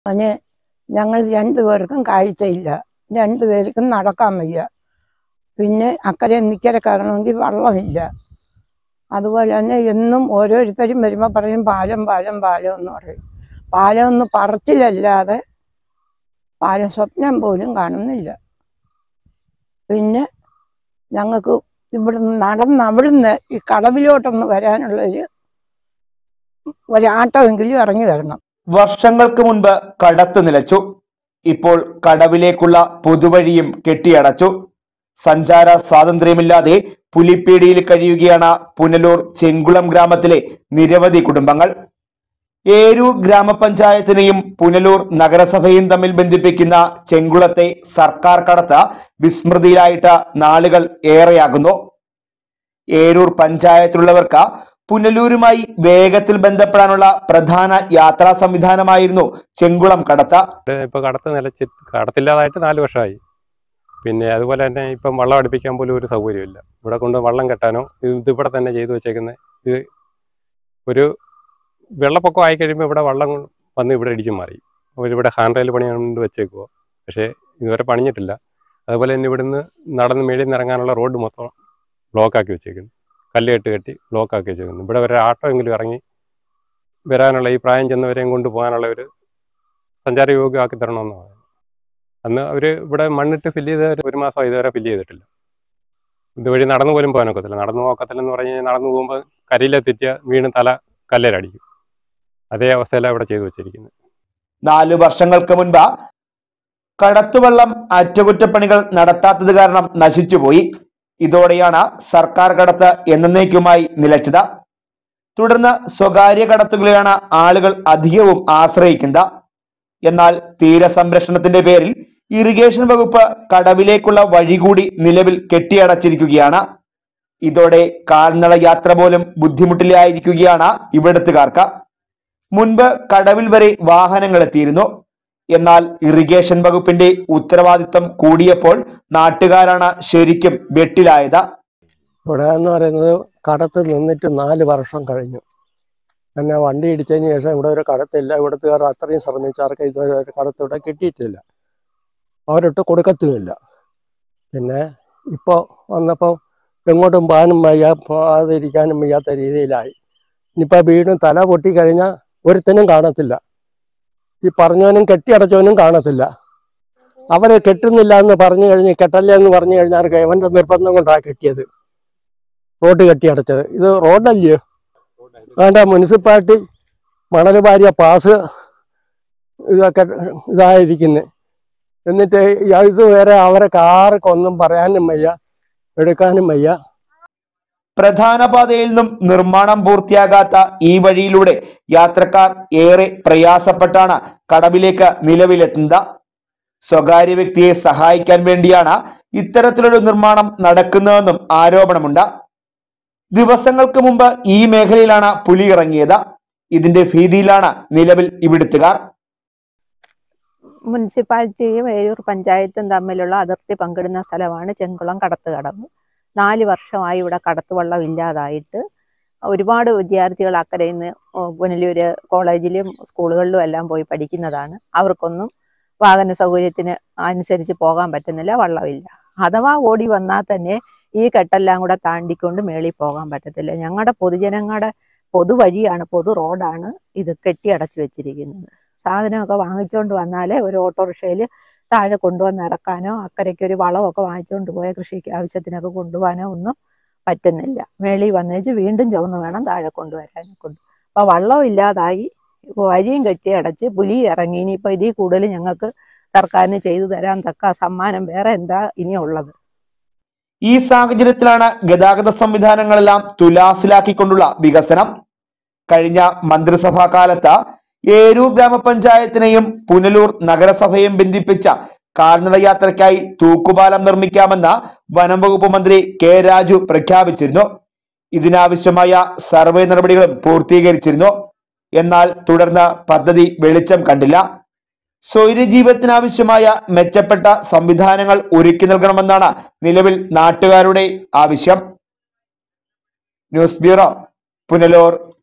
അവന് ഞങ്ങൾ രണ്ടുപേർക്കും കാഴ്ചയില്ല രണ്ടുപേർക്കും നടക്കാൻ വയ്യ പിന്നെ അക്കരെ നിക്കരെ കയറണമെങ്കിൽ വെള്ളമില്ല അതുപോലെ തന്നെ എന്നും ഓരോരുത്തരും വരുമ്പോൾ പറയും പാലം പാലം പാലം എന്ന് പറയും പാലം ഒന്ന് പറച്ചിലല്ലാതെ പാലം സ്വപ്നം പോലും കാണുന്നില്ല പിന്നെ ഞങ്ങൾക്ക് ഇവിടുന്ന് നടന്ന് അവിടുന്ന് ഈ കടവിലോട്ടൊന്ന് വരാനുള്ളൊരു ഒരാട്ടമെങ്കിലും ഇറങ്ങി തരണം വർഷങ്ങൾക്ക് മുൻപ് കടത്ത് നിലച്ചു ഇപ്പോൾ കടവിലേക്കുള്ള പൊതുവഴിയും കെട്ടിയടച്ചു സഞ്ചാര സ്വാതന്ത്ര്യമില്ലാതെ പുലിപ്പേടിയിൽ കഴിയുകയാണ് പുനലൂർ ചെങ്കുളം ഗ്രാമത്തിലെ നിരവധി കുടുംബങ്ങൾ ഏരൂർ ഗ്രാമപഞ്ചായത്തിനെയും പുനലൂർ നഗരസഭയും തമ്മിൽ ബന്ധിപ്പിക്കുന്ന ചെങ്കുളത്തെ സർക്കാർ കടത്ത് വിസ്മൃതിയിലായിട്ട് നാളുകൾ ഏറെയാകുന്നു ഏരൂർ പഞ്ചായത്തിലുള്ളവർക്ക് പുനലൂരുമായി വേഗത്തിൽ ബന്ധപ്പെടാനുള്ള പ്രധാന യാത്രാ സംവിധാനമായിരുന്നു ചെങ്കുളം കടത്ത ഇവിടെ ഇപ്പോൾ കടത്ത് നിലച്ച് കടത്തില്ലാതായിട്ട് നാല് വർഷമായി പിന്നെ അതുപോലെ തന്നെ ഇപ്പം വള്ളം അടുപ്പിക്കാൻ പോലും ഒരു സൗകര്യമില്ല ഇവിടെ കൊണ്ട് വള്ളം കെട്ടാനോ ഇത് ഇതിവിടെ തന്നെ ചെയ്തു വെച്ചേക്കുന്നത് ഇത് ഒരു വെള്ളപ്പൊക്കം ആയി കഴിയുമ്പോൾ ഇവിടെ വള്ളം വന്ന് ഇവിടെ ഇടിച്ചു മാറി അവരിവിടെ ഹാൻഡ് റെയിൽ പണി കൊണ്ട് വെച്ചേക്കുവോ പക്ഷേ ഇതുവരെ പണിഞ്ഞിട്ടില്ല അതുപോലെ തന്നെ ഇവിടുന്ന് നടന്ന് മേളിൽ നിന്ന് ഇറങ്ങാനുള്ള റോഡ് മൊത്തം ബ്ലോക്കാക്കി വെച്ചേക്കുന്നു കല്ലുകെട്ട് കെട്ടി ബ്ലോക്കാക്കി വെച്ചേക്കുന്നു ഇവിടെ ഒരു ആട്ടമെങ്കിലും ഇറങ്ങി വരാനുള്ള ഈ പ്രായം ചെന്നവരെയും കൊണ്ട് പോകാനുള്ള ഒരു സഞ്ചാരയോഗ്യമാക്കി തരണമെന്ന് പറയുന്നത് അന്ന് അവർ ഇവിടെ മണ്ണിട്ട് ഫില്ല് ചെയ്ത് ഒരു മാസം ഇതുവരെ ഫില്ല് ചെയ്തിട്ടില്ല ഇതുവഴി നടന്നു പോലും പോകാനൊക്കത്തില്ല നടന്നു പോക്കത്തില്ലെന്ന് പറഞ്ഞു കഴിഞ്ഞാൽ നടന്നു പോകുമ്പോൾ കരിയിലെ തെറ്റിയ വീണ് തല കല്ലേലടിക്കും അതേ അവസ്ഥയിലാണ് ഇവിടെ ചെയ്തു വെച്ചിരിക്കുന്നത് നാലു വർഷങ്ങൾക്ക് മുൻപ് കടത്തുവള്ളം അറ്റകുറ്റപ്പണികൾ നടത്താത്തത് കാരണം നശിച്ചുപോയി ഇതോടെയാണ് സർക്കാർ കടത്ത് എന്നേക്കുമായി നിലച്ചത് തുടർന്ന് സ്വകാര്യ കടത്തുകളെയാണ് ആളുകൾ അധികവും ആശ്രയിക്കുന്നത് എന്നാൽ തീരസംരക്ഷണത്തിന്റെ പേരിൽ ഇറിഗേഷൻ വകുപ്പ് കടവിലേക്കുള്ള വഴി കൂടി നിലവിൽ കെട്ടിയടച്ചിരിക്കുകയാണ് ഇതോടെ കാൽനട യാത്ര പോലും ബുദ്ധിമുട്ടിലായിരിക്കുകയാണ് ഇവിടത്തുകാർക്ക് മുൻപ് കടവിൽ വരെ വാഹനങ്ങൾ എത്തിയിരുന്നു എന്നാൽ ഇറിഗേഷൻ വകുപ്പിന്റെ ഉത്തരവാദിത്തം കൂടിയപ്പോൾ നാട്ടുകാരാണ് ശരിക്കും വെട്ടിലായത് ഇവിടെ എന്ന് പറയുന്നത് കടത്ത് നിന്നിട്ട് നാല് വർഷം കഴിഞ്ഞു പിന്നെ വണ്ടി ഇടിച്ചതിന് ശേഷം ഇവിടെ ഒരു കടത്തില്ല ഇവിടുത്തുകാർ അത്രയും ശ്രമിച്ചവർക്ക് ഇതുവരെ ഒരു കടത്ത് ഇവിടെ കിട്ടിയിട്ടില്ല അവരിട്ട് കൊടുക്കത്തുമില്ല പിന്നെ ഇപ്പോൾ വന്നപ്പോൾ എങ്ങോട്ടും പോകാനും വയ്യ പോകാതിരിക്കാനും വയ്യാത്ത രീതിയിലായി ഇനിയിപ്പോൾ വീടും തല പൊട്ടിക്കഴിഞ്ഞാൽ ഒരുത്തനും കാണത്തില്ല ഈ പറഞ്ഞവനും കെട്ടിയടച്ചവനും കാണത്തില്ല അവരെ കെട്ടുന്നില്ല എന്ന് പറഞ്ഞു കഴിഞ്ഞ് കെട്ടല്ലേ എന്ന് പറഞ്ഞു കഴിഞ്ഞാൽ അവൻ്റെ നിർബന്ധം കൊണ്ടാണ് കെട്ടിയത് റോഡ് കെട്ടിയടച്ചത് ഇത് റോഡല്ലയോ വേണ്ട മുനിസിപ്പാലിറ്റി മണൽ വാരിയ പാസ് ഇതൊക്കെ ഇതായിരിക്കുന്നത് എന്നിട്ട് ഇതുവരെ അവരെ ആർക്കൊന്നും പറയാനും വയ്യ എടുക്കാനും വയ്യ പ്രധാന പാതയിൽ നിന്നും നിർമ്മാണം പൂർത്തിയാകാത്ത ഈ വഴിയിലൂടെ യാത്രക്കാർ ഏറെ പ്രയാസപ്പെട്ടാണ് കടവിലേക്ക് നിലവിലെത്തുന്നത് സ്വകാര്യ വ്യക്തിയെ സഹായിക്കാൻ വേണ്ടിയാണ് ഇത്തരത്തിലൊരു നിർമ്മാണം നടക്കുന്നതെന്നും ആരോപണമുണ്ട് ദിവസങ്ങൾക്ക് മുമ്പ് ഈ മേഖലയിലാണ് പുലി ഇറങ്ങിയത് ഇതിന്റെ ഭീതിയിലാണ് നിലവിൽ ഇവിടുത്തുകാർ മുനിസിപ്പാലിറ്റിയും ഏരൂർ പഞ്ചായത്തും തമ്മിലുള്ള അതിർത്തി പങ്കിടുന്ന സ്ഥലമാണ് ചെങ്കുളം കടത്തുകടവ് നാല് വർഷമായി ഇവിടെ കടത്തുവള്ളം ഇല്ലാതായിട്ട് ഒരുപാട് വിദ്യാർത്ഥികൾ അക്കരയിൽ നിന്ന് പുനലൂര് കോളേജിലും സ്കൂളുകളിലും എല്ലാം പോയി പഠിക്കുന്നതാണ് അവർക്കൊന്നും വാഹന സൗകര്യത്തിന് അനുസരിച്ച് പോകാൻ പറ്റുന്നില്ല വള്ളമില്ല അഥവാ ഓടി വന്നാൽ തന്നെ ഈ കെട്ടെല്ലാം കൂടെ താണ്ടിക്കൊണ്ട് മേളിൽ പോകാൻ പറ്റത്തില്ല ഞങ്ങളുടെ പൊതുജനങ്ങളുടെ പൊതുവഴിയാണ് പൊതു റോഡാണ് ഇത് കെട്ടിയടച്ചു വെച്ചിരിക്കുന്നത് സാധനമൊക്കെ വാങ്ങിച്ചുകൊണ്ട് വന്നാലേ ഒരു ഓട്ടോറിക്ഷയിൽ താഴെ കൊണ്ടുവന്ന് ഇറക്കാനോ അക്കരയ്ക്ക് ഒരു വളമൊക്കെ വാങ്ങിച്ചുകൊണ്ട് പോയ കൃഷിക്ക് ആവശ്യത്തിനൊക്കെ കൊണ്ടുപോകാനോ ഒന്നും പറ്റുന്നില്ല മേളിൽ വന്നേച്ച് വീണ്ടും ചുവന്ന് വേണം താഴെ കൊണ്ടുവരാനെ കൊണ്ട് അപ്പോൾ വള്ളവും ഇല്ലാതായി വഴിയും കെട്ടി അടച്ച് പുലി ഇറങ്ങി ഇനിയിപ്പോൾ ഇതിൽ കൂടുതൽ ഞങ്ങൾക്ക് സർക്കാരിന് ചെയ്തു തരാൻ തക്ക സമ്മാനം വേറെ എന്താ ഇനിയുള്ളത് ഈ സാഹചര്യത്തിലാണ് ഗതാഗത സംവിധാനങ്ങളെല്ലാം തുലാസിലാക്കിക്കൊണ്ടുള്ള വികസനം കഴിഞ്ഞ മന്ത്രിസഭാ കാലത്ത് ഏരൂർ ഗ്രാമപഞ്ചായത്തിനെയും പുനലൂർ നഗരസഭയും ബന്ധിപ്പിച്ച കാൽനട യാത്രയ്ക്കായി തൂക്കുപാലം നിർമ്മിക്കാമെന്ന് വനം വകുപ്പ് മന്ത്രി കെ രാജു പ്രഖ്യാപിച്ചിരുന്നു ഇതിനാവശ്യമായ സർവേ നടപടികളും പൂർത്തീകരിച്ചിരുന്നു എന്നാൽ തുടർന്ന് പദ്ധതി വെളിച്ചം കണ്ടില്ല സ്വൈര്യജീവിതത്തിനാവശ്യമായ മെച്ചപ്പെട്ട സംവിധാനങ്ങൾ ഒരുക്കി നൽകണമെന്നാണ് നിലവിൽ നാട്ടുകാരുടെ ആവശ്യം ന്യൂസ് ബ്യൂറോ പുനലൂർ